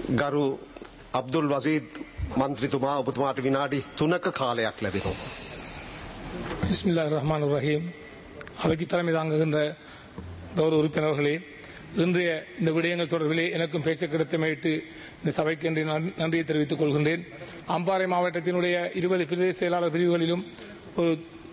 ගරු අබ්දුල් වසීද් මන්ත්‍රීතුමා ඔබතුමාට විනාඩි තුනක කාලයක් ලැබෙනවා. பிஸ்மில்லா ரஹ்மான் ரஹீம் அவைக்கு தலைமை தாங்குகின்ற கௌரவ உறுப்பினர்களே இன்றைய இந்த விடயங்கள் தொடர்பிலே எனக்கும் பேச கிடைத்தமையிட்டு இந்த சபைக்கு என்று நன்- நன்றியை தெரிவித்துக் கொள்கின்றேன் அம்பாறை மாவட்டத்தினுடைய இருபது பிரதேச செயலாளர் பிரிவுகளிலும் ஒரு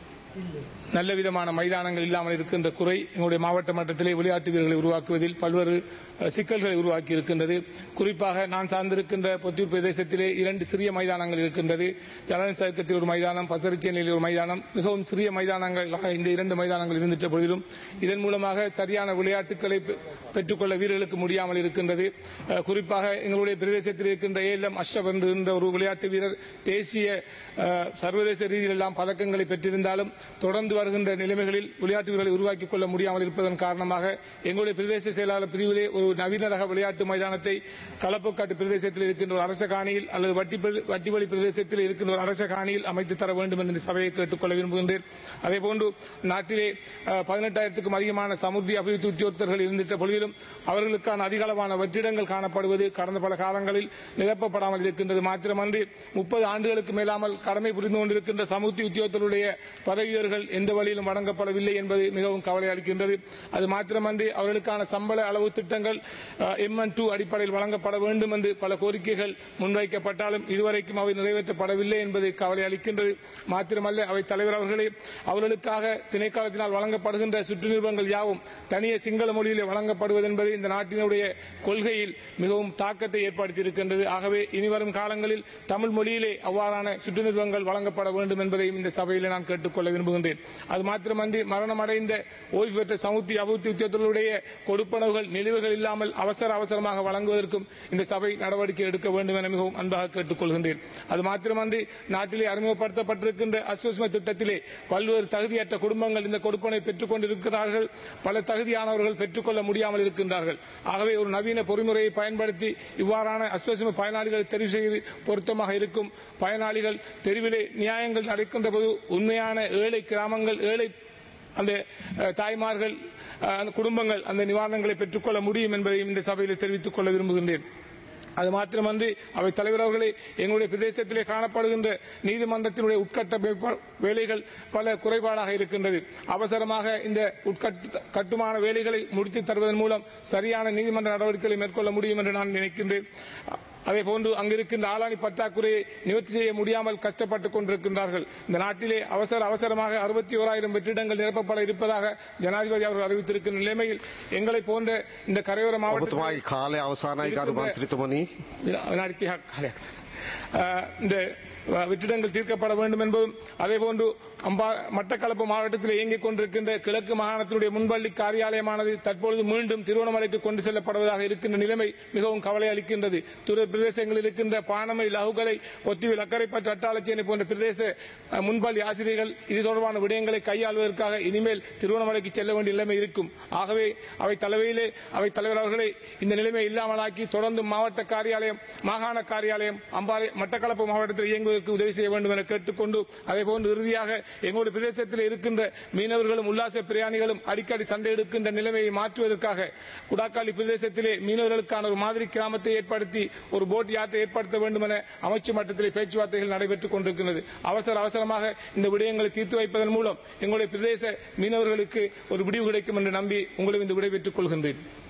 நல்ல விதமான மைதானங்கள் இல்லாமல் இருக்கின்ற குறை எங்களுடைய மாவட்ட மட்டத்திலே விளையாட்டு வீரர்களை உருவாக்குவதில் பல்வேறு அஹ், சிக்கல்களை உருவாக்கி இருக்கின்றது குறிப்பாக நான் சார்ந்திருக்கின்ற பொத்தியூர் பிரதேசத்திலே இரண்டு சிறிய மைதானங்கள் இருக்கின்றது ஜனநாயக சதுக்கத்தில் ஒரு மைதானம் பசரிச்சேனையில் ஒரு மைதானம் மிகவும் சிறிய மைதானங்களாக இந்த இரண்டு மைதானங்கள் இருந்துட்ட பொழுதிலும் இதன் மூலமாக சரியான விளையாட்டுகளை பெ- பெற்றுக்கொள்ள வீரர்களுக்கு முடியாமல் இருக்கின்றது அஹ், குறிப்பாக எங்களுடைய பிரதேசத்தில் இருக்கின்ற ஏலம் அஷ்ரப் என்ற ஒரு விளையாட்டு வீரர் தேசிய அஹ், சர்வதேச ரீதியில் எல்லாம் பதக்கங்களை பெற்றிருந்தாலும் தொடர்ந்து வருகின்ற நிலைமைகளில் விளையாட்டு வீரர்களை உருவாக்கிக் கொள்ள முடியாமல் இருப்பதன் காரணமாக எங்களுடைய பிரதேச செயலாளர் பிரிவிலே ஒரு நவீன ரக விளையாட்டு மைதானத்தை களப்பக்காட்டு பிரதேசத்தில் இருக்கின்ற ஒரு அரச காணியில் அல்லது வட்டி வட்டிவழி பிரதேசத்தில் இருக்கின்ற ஒரு அரச காணியில் அமைத்து தர வேண்டும் என்று இந்த சபையை கேட்டுக்கொள்ள விரும்புகின்றேன் அதேபோன்று நாட்டிலே அஹ், பதினெட்டாயிரத்துக்கும் அதிகமான சமுர்த்தி அபிவிருத்தி உத்தியோகத்தர்கள் இருந்திட்ட பொழுதிலும் அவர்களுக்கான அதிகளவான வெற்றிடங்கள் காணப்படுவது கடந்த பல காலங்களில் நிரப்பப்படாமல் இருக்கின்றது மாத்திரமன்றி முப்பது ஆண்டுகளுக்கு மேலாமல் கடமை புரிந்து கொண்டிருக்கின்ற சமுர்த்தி உத்தியோகத்தருடைய பதவியர்கள் எந்த வழியிலும் வழங்கப்படவில்லை என்பது மிகவும் கவலை அளிக்கின்றது அது மாத்திரமன்றி அவர்களுக்கான சம்பள அளவு திட்டங்கள் எம்என் டூ அடிப்படையில் வழங்கப்பட வேண்டும் என்று பல கோரிக்கைகள் முன்வைக்கப்பட்டாலும் இதுவரைக்கும் அவை நிறைவேற்றப்படவில்லை என்பது கவலை அளிக்கின்றது மாத்திரமல்ல அவை தலைவர் அவர்களே அவர்களுக்காக திணைக்களத்தினால் வழங்கப்படுகின்ற சுற்று நிறுவனங்கள் யாவும் தனியே சிங்கள மொழியிலே வழங்கப்படுவது என்பது இந்த நாட்டினுடைய கொள்கையில் மிகவும் தாக்கத்தை ஏற்படுத்தியிருக்கின்றது ஆகவே இனிவரும் காலங்களில் தமிழ் மொழியிலே அவ்வாறான சுற்று நிறுவனங்கள் வழங்கப்பட வேண்டும் என்பதையும் இந்த சபையில் நான் கேட்டுக்கொள்ள விரும்புகின்றேன் அது மாத்திரமன்றி மரணமடைந்த ஓய்வு பெற்ற சமுத்தி அபிவிருத்தி உத்தியோகத்தருடைய கொடுப்பனவுகள் நிலுவைகள் இல்லாமல் அவசர அவசரமாக வழங்குவதற்கும் இந்த சபை நடவடிக்கை எடுக்க வேண்டும் என மிகவும் அன்பாக கேட்டுக்கொள்கின்றேன் அது மாத்திரமன்றி நாட்டிலே அறிமுகப்படுத்தப்பட்டிருக்கின்ற அஸ்வஸ்ம திட்டத்திலே பல்வேறு தகுதியற்ற குடும்பங்கள் இந்த கொடுப்பனை பெற்றுக் கொண்டிருக்கிறார்கள் பல தகுதியானவர்கள் பெற்றுக்கொள்ள முடியாமல் இருக்கின்றார்கள் ஆகவே ஒரு நவீன பொறிமுறையை பயன்படுத்தி இவ்வாறான அஸ்வஸ்ம பயனாளிகளை தெரிவு செய்து பொருத்தமாக இருக்கும் பயனாளிகள் தெருவிலே நியாயங்கள் நடக்கின்ற போது உண்மையான ஏழை கிராமங்கள் ஏழை அந்த அஹ், தாய்மார்கள் அஹ், அந்த குடும்பங்கள் அந்த நிவாரணங்களை பெற்றுக்கொள்ள முடியும் என்பதையும் இந்த சபையில் தெரிவித்துக் கொள்ள விரும்புகின்றேன் அது மாத்திரமன்றி அவை தலைவர் அவர்களே எங்களுடைய பிரதேசத்திலே காணப்படுகின்ற நீதிமன்றத்தினுடைய உட்கட்டமைப்பு வேலைகள் பல குறைபாடாக இருக்கின்றது அவசரமாக இந்த உட்கட்ட கட்டுமான வேலைகளை முடித்து தருவதன் மூலம் சரியான நீதிமன்ற நடவடிக்கைகளை மேற்கொள்ள முடியும் என்று நான் நினைக்கின்றேன் அதே போன்று அங்கிருக்கின்ற ஆளாணி பற்றாக்குறையை நிவர்த்தி செய்ய முடியாமல் கஷ்டப்பட்டுக் கொண்டிருக்கின்றார்கள் இந்த நாட்டிலே அவசர அவசரமாக அறுபத்தி ஓராயிரம் வெற்றிடங்கள் நிரப்பப்பட இருப்பதாக ஜனாதிபதி அவர்கள் அறிவித்திருக்கின்ற நிலைமையில் எங்களை போன்ற இந்த கரையோர மாவட்ட ඔබතුමාගේ කාලය අවසානයි ගරු මන්ත්‍රීතුමනි. வினாடி தியாக காலையாக. அஹ், இந்த அஹ், வெற்றிடங்கள் தீர்க்கப்பட வேண்டும் என்பதும் அதேபோன்று அம்பா மட்டக்களப்பு மாவட்டத்தில் இயங்கிக் கொண்டிருக்கின்ற கிழக்கு மாகாணத்தினுடைய முன்பள்ளி காரியாலயமானது தற்பொழுது மீண்டும் திருவண்ணாமலைக்கு கொண்டு செல்லப்படுவதாக இருக்கின்ற நிலைமை மிகவும் கவலை அளிக்கின்றது துறை பிரதேசங்களில் இருக்கின்ற பானமை லகுகலை பொத்திவில் அக்கரைப்பற்று அட்டாளச்சேனை போன்ற பிரதேச அஹ், முன்பள்ளி ஆசிரியர்கள் இது தொடர்பான விடயங்களை கையாள்வதற்காக இனிமேல் திருவண்ணாமலைக்கு செல்ல வேண்டிய நிலைமை இருக்கும் ஆகவே அவை தலைமையிலே அவை தலைவர் அவர்களை இந்த நிலைமை இல்லாமலாக்கி தொடர்ந்து மாவட்ட காரியாலயம் மாகாண காரியாலயம் அம்பாறை மட்டக்களப்பு மாவட்டத்தில் இயங்குவதற்கு உதவி செய்ய வேண்டும் என கேட்டுக்கொண்டு அதேபோன்று இறுதியாக எங்களுடைய பிரதேசத்தில் இருக்கின்ற மீனவர்களும் உல்லாச பிரயாணிகளும் அடிக்கடி சண்டை எடுக்கின்ற நிலைமையை மாற்றுவதற்காக குடாக்காளி பிரதேசத்திலே மீனவர்களுக்கான ஒரு மாதிரி கிராமத்தை ஏற்படுத்தி ஒரு போட் யாட்டை ஏற்படுத்த வேண்டும் என அமைச்சு மட்டத்திலே பேச்சுவார்த்தைகள் நடைபெற்றுக் கொண்டிருக்கிறது அவசர அவசரமாக இந்த விடயங்களை தீர்த்து வைப்பதன் மூலம் எங்களுடைய பிரதேச மீனவர்களுக்கு ஒரு விடிவு கிடைக்கும் என்று நம்பி உங்களை இந்த விடைபெற்றுக் கொள்கின்றேன்